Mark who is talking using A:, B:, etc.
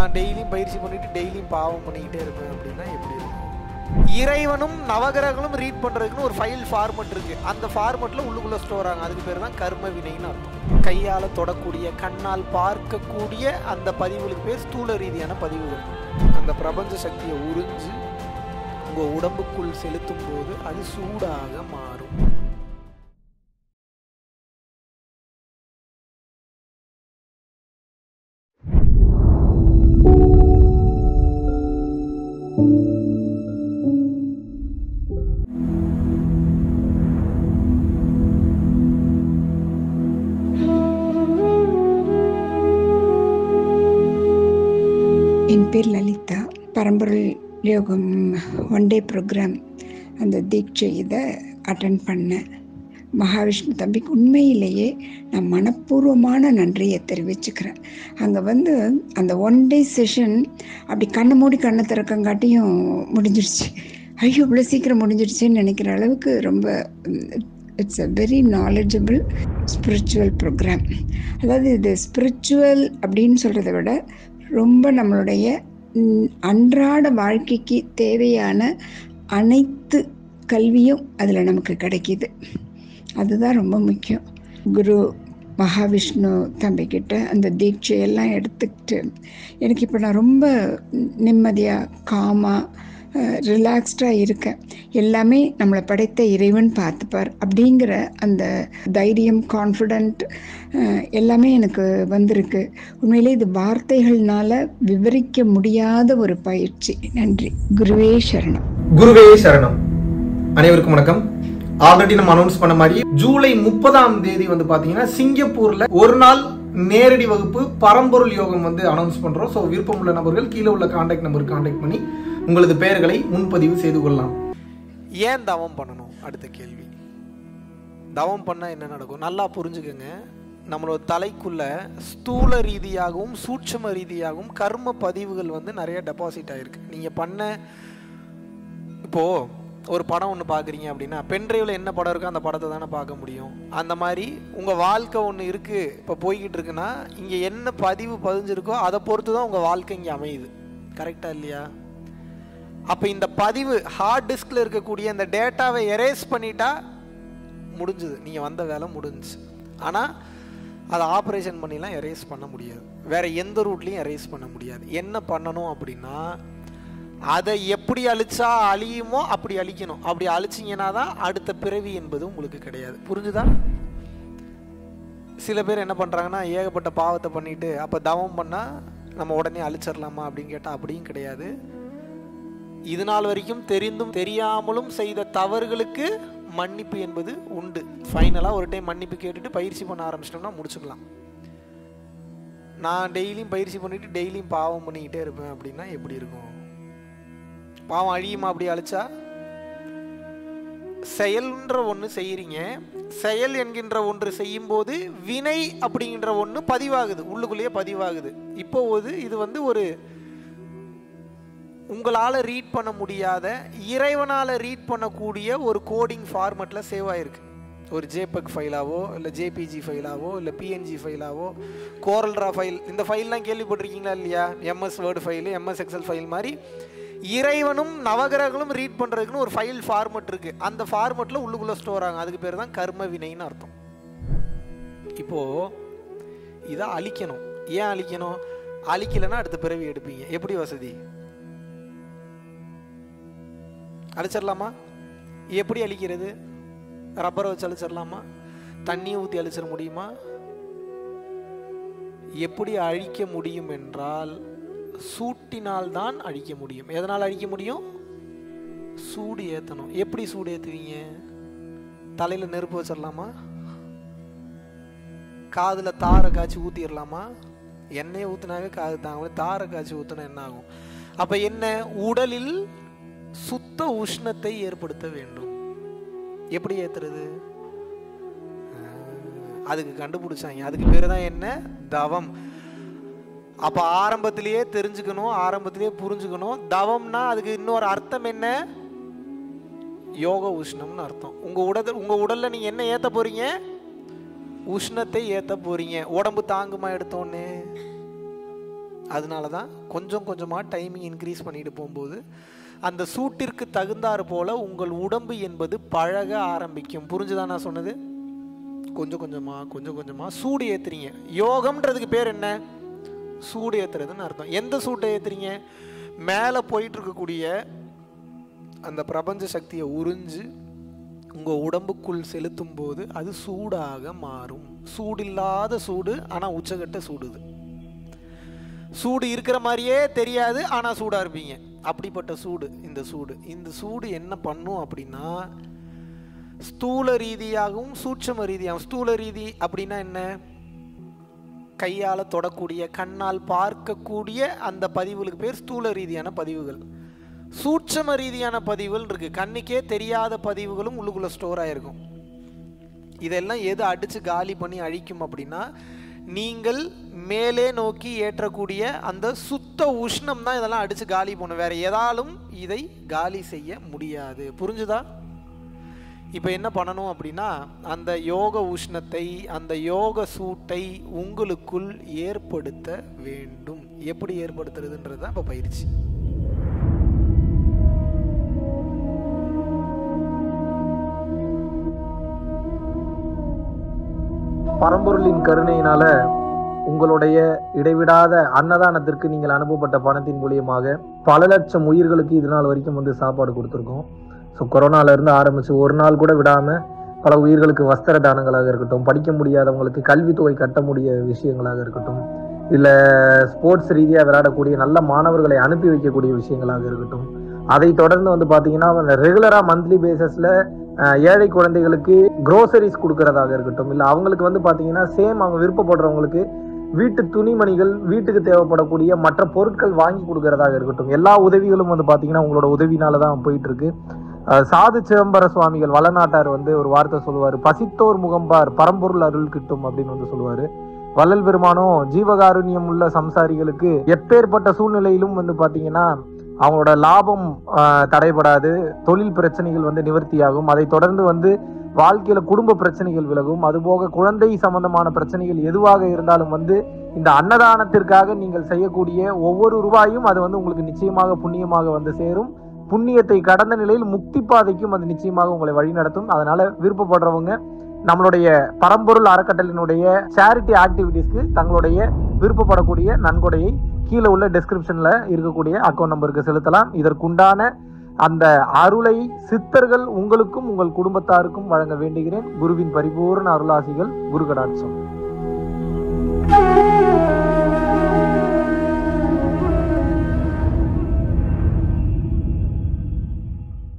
A: நான் டெய்லியும் பயிற்சி பண்ணிட்டு டெய்லியும் பாவம் பண்ணிக்கிட்டே இருப்பேன் அப்படின்னா எப்படி இருக்கும் இறைவனும் நவகிரகங்களும் ரீட் பண்றதுக்குன்னு ஒரு ஃபைல் ஃபார்மட் இருக்கு அந்த ஃபார்மட்ல உள்ளுக்குள்ள ஸ்டோர் ஆகும் அதுக்கு பேர் தான் கர்ம வினைன்னு அர்த்தம் கையால தொடக்கூடிய கண்ணால் பார்க்கக்கூடிய அந்த பதிவுகளுக்கு பேர் ஸ்தூல ரீதியான பதிவுகள் அந்த பிரபஞ்ச சக்தியை உறிஞ்சு உங்க உடம்புக்குள் செலுத்தும் போது அது சூடாக மாறும்
B: என் பேர் லலிதா பரம்பொருள் யோகம் ஒன் டே ப்ரோக்ராம் அந்த தீட்சை இதை அட்டன் பண்ணேன் மகாவிஷ்ணு தம்பிக்கு உண்மையிலேயே நான் மனப்பூர்வமான நன்றியை தெரிவிச்சுக்கிறேன் அங்கே வந்து அந்த ஒன் டே செஷன் அப்படி கண்ணை மூடி கண்ணை திறக்கங்காட்டியும் முடிஞ்சிடுச்சு ஐயோ இவ்வளோ சீக்கிரம் முடிஞ்சிடுச்சுன்னு நினைக்கிற அளவுக்கு ரொம்ப it's a very knowledgeable spiritual programme அதாவது இது ஸ்பிரிச்சுவல் அப்படின்னு சொல்கிறத விட ரொம்ப நம்மளுடைய ம், அன்றாட வாழ்க்கைக்கு தேவையான அனைத்து கல்வியும் அதில் நமக்கு கிடைக்கிது அதுதான் ரொம்ப முக்கியம் குரு மகாவிஷ்ணு தம்பிக்கிட்ட அந்த தீட்சையெல்லாம் எடுத்துக்கிட்டு எனக்கு இப்போ நான் ரொம்ப நிம்மதியாக காமாக ரிலாக்ஸ்டாக இருக்கேன் எல்லாமே நம்மளை படைத்த இறைவன் பார்த்துப்பார் அப்படிங்கிற அந்த தைரியம் கான்ஃபிடென்ட் எல்லாமே எனக்கு வந்திருக்கு உண்மையிலே இது வார்த்தைகள்னால விவரிக்க முடியாத ஒரு பயிற்சி நன்றி குருவே சரணம்
C: குருவே சரணம் அனைவருக்கும் வணக்கம் ஆல்ரெடி நம்ம அனௌன்ஸ் பண்ண மாதிரி ஜூலை முப்பதாம் தேதி வந்து பாத்தீங்கன்னா சிங்கப்பூர்ல ஒரு நாள் நேரடி வகுப்பு பரம்பொருள் யோகம் வந்து அனௌன்ஸ் பண்றோம் ஸோ விருப்பம் உள்ள நபர்கள் கீழே உள்ள கான்டாக்ட் நம்பருக்கு கான்டாக்ட் பண்ணி உங்களது பெயர்களை முன்பதிவு செய்து கொள்ளலாம்
A: ஏன் தவம் பண்ணணும் அடுத்த கேள்வி தவம் பண்ணால் என்ன நடக்கும் நல்லா புரிஞ்சுக்கங்க நம்மளோட தலைக்குள்ள ஸ்தூல ரீதியாகவும் சூட்சும ரீதியாகவும் கர்ம பதிவுகள் வந்து நிறைய டெபாசிட் ஆயிருக்கு நீங்கள் பண்ண இப்போ ஒரு படம் ஒன்று பார்க்குறீங்க அப்படின்னா பென்ட்ரைவில் என்ன படம் இருக்கோ அந்த படத்தை தானே பார்க்க முடியும் அந்த மாதிரி உங்கள் வாழ்க்கை ஒன்று இருக்குது இப்போ போய்கிட்டு இருக்குன்னா இங்கே என்ன பதிவு பதிஞ்சிருக்கோ அதை பொறுத்து தான் உங்கள் வாழ்க்கை இங்கே அமையுது கரெக்டாக இல்லையா அப்போ இந்த பதிவு ஹார்ட் டிஸ்கில் இருக்கக்கூடிய இந்த டேட்டாவை எரேஸ் பண்ணிட்டா முடிஞ்சுது நீங்கள் வந்த வேலை முடிஞ்சுச்சு ஆனால் அதை ஆப்ரேஷன் பண்ணிலாம் எரேஸ் பண்ண முடியாது வேற எந்த ரூட்லையும் எரேஸ் பண்ண முடியாது என்ன பண்ணணும் அப்படின்னா அதை எப்படி அழிச்சா அழியுமோ அப்படி அழிக்கணும் அப்படி அழிச்சிங்கன்னா தான் அடுத்த பிறவி என்பது உங்களுக்கு கிடையாது புரிஞ்சுதா சில பேர் என்ன பண்ணுறாங்கன்னா ஏகப்பட்ட பாவத்தை பண்ணிட்டு அப்போ தவம் பண்ணால் நம்ம உடனே அழிச்சிடலாமா அப்படின்னு கேட்டால் அப்படியும் கிடையாது இது நாள் வரைக்கும் தெரிந்தும் தெரியாமலும் செய்த தவறுகளுக்கு மன்னிப்பு என்பது உண்டு ஃபைனலாக ஒரு டைம் மன்னிப்பு கேட்டுட்டு பயிற்சி பண்ண ஆரம்பிச்சிட்டோம்னா முடிச்சுக்கலாம் நான் டெய்லியும் பயிற்சி பண்ணிட்டு டெய்லியும் பாவம் பண்ணிக்கிட்டே இருப்பேன் அப்படின்னா எப்படி இருக்கும் பாவம் அழியுமா அப்படி அழிச்சா செயல்ன்ற ஒன்று செய்கிறீங்க செயல் என்கின்ற ஒன்று செய்யும்போது வினை அப்படிங்கிற ஒன்று பதிவாகுது உள்ளுக்குள்ளேயே பதிவாகுது இப்போ ஒரு இது வந்து ஒரு உங்களால் ரீட் பண்ண முடியாத இறைவனால் ரீட் பண்ணக்கூடிய ஒரு கோடிங் ஃபார்மெட்டில் சேவ் ஆயிருக்கு ஒரு ஜேபக் ஃபைலாவோ இல்லை ஜேபிஜி ஃபைலாவோ இல்லை பிஎன்ஜி ஃபைலாவோ கோரல்ரா ஃபைல் இந்த ஃபைல்லாம் கேள்விப்பட்டிருக்கீங்களா இல்லையா MS word file MS Excel file மாதிரி இறைவனும் நவகிரகங்களும் ரீட் பண்ணுறதுக்குன்னு ஒரு ஃபைல் ஃபார்மெட் இருக்குது அந்த ஃபார்மெட்டில் உள்ளுக்குள்ளே ஸ்டோர் ஆகும் அதுக்கு பேர் தான் கர்ம வினைன்னு அர்த்தம் இப்போது இதை அழிக்கணும் ஏன் அழிக்கணும் அழிக்கலைன்னா அடுத்த பிறவி எடுப்பீங்க எப்படி வசதி அழிச்சிடலாமா எப்படி அழிக்கிறது ரப்பரை வச்சு அழிச்சிடலாமா தண்ணியை ஊற்றி அழிச்சிட முடியுமா எப்படி அழிக்க முடியும் என்றால் சூட்டினால் தான் அழிக்க முடியும் எதனால் அழிக்க முடியும் சூடு ஏற்றணும் எப்படி சூடு ஏற்றுவீங்க தலையில் நெருப்பு வச்சிடலாமா காதில் தாரை காய்ச்சி ஊற்றிடலாமா எண்ணெயை ஊற்றினாவே காது தாங்க தாரை காய்ச்சி ஊற்றினா என்ன ஆகும் அப்போ என்ன உடலில் சுத்த உஷ்ணத்தை ஏற்படுத்த வேண்டும் எப்படி ஏத்துறது அதுக்கு கண்டுபிடிச்சாங்க அதுக்கு பேர் தான் என்ன தவம் அப்ப ஆரம்பத்திலேயே தெரிஞ்சுக்கணும் ஆரம்பத்திலேயே புரிஞ்சுக்கணும் தவம்னா அதுக்கு இன்னொரு அர்த்தம் என்ன யோக உஷ்ணம்னு அர்த்தம் உங்க உடல் உங்க உடல்ல நீங்க என்ன ஏத்த போறீங்க உஷ்ணத்தை ஏத்த போறீங்க உடம்பு தாங்குமா எடுத்தோன்னே அதனால தான் கொஞ்சம் கொஞ்சமாக டைமிங் இன்க்ரீஸ் பண்ணிட்டு போகும்போது அந்த சூட்டிற்கு தகுந்தாறு போல உங்கள் உடம்பு என்பது பழக ஆரம்பிக்கும் புரிஞ்சுதான் நான் சொன்னது கொஞ்சம் கொஞ்சமாக கொஞ்சம் கொஞ்சமாக சூடு ஏற்றுறீங்க யோகம்ன்றதுக்கு பேர் என்ன சூடு ஏற்றுறதுன்னு அர்த்தம் எந்த சூட்டை ஏற்றுறீங்க மேலே போயிட்டு இருக்கக்கூடிய அந்த பிரபஞ்ச சக்தியை உறிஞ்சு உங்கள் உடம்புக்குள் செலுத்தும் போது அது சூடாக மாறும் சூடில்லாத சூடு ஆனால் உச்சகட்ட சூடுது சூடு இருக்கிற மாதிரியே தெரியாது ஆனால் சூடாக இருப்பீங்க அப்படிப்பட்ட சூடு இந்த சூடு இந்த சூடு என்ன பண்ணும் அப்படின்னா ஸ்தூல ரீதியாகவும் சூட்சம ரீதியாகவும் ஸ்தூல ரீதி அப்படின்னா என்ன கையால் தொடக்கூடிய கண்ணால் பார்க்கக்கூடிய அந்த பதிவுகளுக்கு பேர் ஸ்தூல ரீதியான பதிவுகள் சூட்சம ரீதியான பதிவுகள் இருக்கு கண்ணுக்கே தெரியாத பதிவுகளும் உள்ளுக்குள்ள ஸ்டோர் ஆயிருக்கும் இதெல்லாம் எது அடிச்சு காலி பண்ணி அழிக்கும் அப்படின்னா நீங்கள் மேலே நோக்கி ஏற்றக்கூடிய அந்த சுத்த உஷ்ணம் தான் இதெல்லாம் அடிச்சு காலி பண்ணும் வேற எதாலும் இதை காலி செய்ய முடியாது புரிஞ்சுதா இப்போ என்ன பண்ணணும் அப்படின்னா அந்த யோக உஷ்ணத்தை அந்த யோக சூட்டை உங்களுக்குள் ஏற்படுத்த வேண்டும் எப்படி ஏற்படுத்துறதுன்றது தான் இப்போ பயிற்சி
C: பரம்பொருளின் கருணையினால உங்களுடைய இடைவிடாத அன்னதானத்திற்கு நீங்கள் அனுப்பப்பட்ட பணத்தின் மூலியமாக பல லட்சம் உயிர்களுக்கு இது நாள் வரைக்கும் வந்து சாப்பாடு கொடுத்துருக்கோம் ஸோ கொரோனால இருந்து ஆரம்பிச்சு ஒரு நாள் கூட விடாம பல உயிர்களுக்கு வஸ்திர தானங்களாக இருக்கட்டும் படிக்க முடியாதவங்களுக்கு கல்வித்தொகை கட்ட முடிய விஷயங்களாக இருக்கட்டும் இல்லை ஸ்போர்ட்ஸ் ரீதியாக விளையாடக்கூடிய நல்ல மாணவர்களை அனுப்பி வைக்கக்கூடிய விஷயங்களாக இருக்கட்டும் அதை தொடர்ந்து வந்து பார்த்தீங்கன்னா ரெகுலராக மந்த்லி பேசிஸில் ஏழை குழந்தைகளுக்கு க்ரோசரிஸ் கொடுக்கறதாக இருக்கட்டும் இல்லை அவங்களுக்கு வந்து பார்த்தீங்கன்னா சேம் அவங்க விருப்பப்படுறவங்களுக்கு வீட்டு துணிமணிகள் வீட்டுக்கு தேவைப்படக்கூடிய மற்ற பொருட்கள் வாங்கி கொடுக்கறதாக இருக்கட்டும் எல்லா உதவிகளும் வந்து பார்த்தீங்கன்னா உங்களோட உதவினால தான் போயிட்டு இருக்கு அஹ் சாது சிதம்பர சுவாமிகள் வளநாட்டார் வந்து ஒரு வார்த்தை சொல்லுவார் பசித்தோர் முகம்பார் பரம்பொருள் அருள் கிட்டும் அப்படின்னு வந்து சொல்லுவாரு வள்ளல் பெருமானும் ஜீவகாருண்யம் உள்ள சம்சாரிகளுக்கு எப்பேற்பட்ட சூழ்நிலையிலும் வந்து பாத்தீங்கன்னா அவங்களோட லாபம் ஆஹ், தடைபடாது தொழில் பிரச்சனைகள் வந்து நிவர்த்தியாகும் அதை தொடர்ந்து வந்து வாழ்க்கையில குடும்ப பிரச்சனைகள் விலகும் அதுபோக குழந்தை சம்பந்தமான பிரச்சனைகள் எதுவாக இருந்தாலும் வந்து இந்த அன்னதானத்திற்காக நீங்கள் செய்யக்கூடிய ஒவ்வொரு ரூபாயும் அது வந்து உங்களுக்கு நிச்சயமாக புண்ணியமாக வந்து சேரும் புண்ணியத்தை கடந்த நிலையில் முக்தி பாதைக்கும் அது நிச்சயமாக உங்களை வழிநடத்தும் அதனால விருப்பப்படுறவங்க நம்மளுடைய பரம்பொருள் அறக்கட்டளையினுடைய சேரிட்டி ஆக்டிவிட்டீஸ்க்கு தங்களுடைய விருப்பப்படக்கூடிய நன்கொடையை கீழே உள்ள டெஸ்கிரிப்ஷன்ல இருக்கக்கூடிய அக்கௌண்ட் நம்பருக்கு செலுத்தலாம் இதற்குண்டான அந்த அருளை சித்தர்கள் உங்களுக்கும் உங்கள் குடும்பத்தாருக்கும் வழங்க வேண்டுகிறேன் குருவின் பரிபூர்ண அருளாசிகள் குரு கடாட்சம்